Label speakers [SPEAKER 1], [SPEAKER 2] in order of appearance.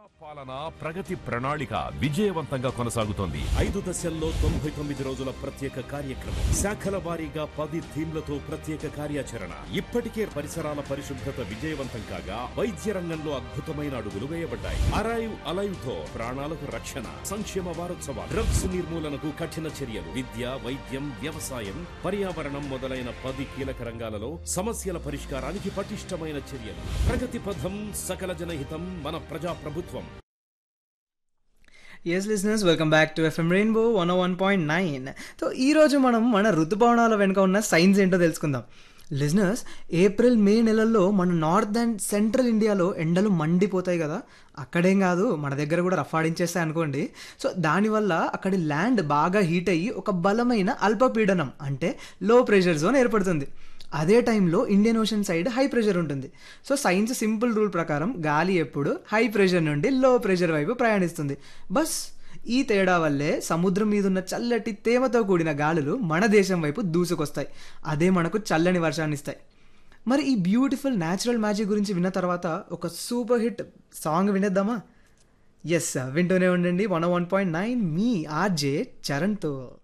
[SPEAKER 1] పాలన ప్రగతి ప్రణాళిక విజయవంతంగా కొనసాగుతోంది
[SPEAKER 2] ఐదు దశల్లో తొంభై తొమ్మిది రోజుల ప్రత్యేక కార్యక్రమం శాఖల వారీగా పది థీమ్లతో ప్రత్యేక కార్యాచరణ ఇప్పటికే పరిసరాల పరిశుభ్రత విజయవంతం కాగా వైద్య రంగంలో అద్భుతమైన అడుగులు వేయబడ్డాయి అరైవ్ అలైవ్ తో ప్రాణాలకు రక్షణ సంక్షేమ వారోత్సవాలు డ్రగ్స్ నిర్మూలనకు కఠిన చర్యలు విద్య వైద్యం వ్యవసాయం పర్యావరణం మొదలైన పది కీలక రంగాలలో సమస్యల పరిష్కారానికి పటిష్టమైన చర్యలు ప్రగతి పథం సకల జనహితం మన ప్రజా ప్రభుత్వం
[SPEAKER 3] yes listeners welcome back to FM rainbow one one point nine so ఈరోజు మనం మన ఋతుపవనాల వెనుక ఉన్న సైన్స్ ఏంటో తెలుసుకుందాం లిజినర్స్ ఏప్రిల్ మే నెలల్లో మన నార్త్ అండ్ సెంట్రల్ ఇండియాలో ఎండలు మండిపోతాయి కదా అక్కడేం కాదు మన దగ్గర కూడా రఫాడించేస్తాయి అనుకోండి సో దానివల్ల అక్కడి ల్యాండ్ బాగా హీట్ అయ్యి ఒక బలమైన అల్పపీడనం అంటే లో ప్రెషర్ జోన్ ఏర్పడుతుంది అదే టైంలో Indian Ocean side high pressure ఉంటుంది సో సైన్స్ సింపుల్ రూల్ ప్రకారం గాలి ఎప్పుడు హై ప్రెషర్ నుండి లో ప్రెషర్ వైపు ప్రయాణిస్తుంది బస్ ఈ తేడా వల్లే సముద్రం మీద ఉన్న చల్లటి తేమతో కూడిన గాలులు మన దేశం వైపు దూసుకొస్తాయి అదే మనకు చల్లని వర్షాన్ని ఇస్తాయి మరి ఈ బ్యూటిఫుల్ న్యాచురల్ మ్యాజిక్ గురించి విన్న తర్వాత ఒక సూపర్ హిట్ సాంగ్ వినేద్దామా ఎస్ వింటూనే ఉండండి వన్ వన్ పాయింట్ నైన్ మీ ఆర్జే చరణ్తో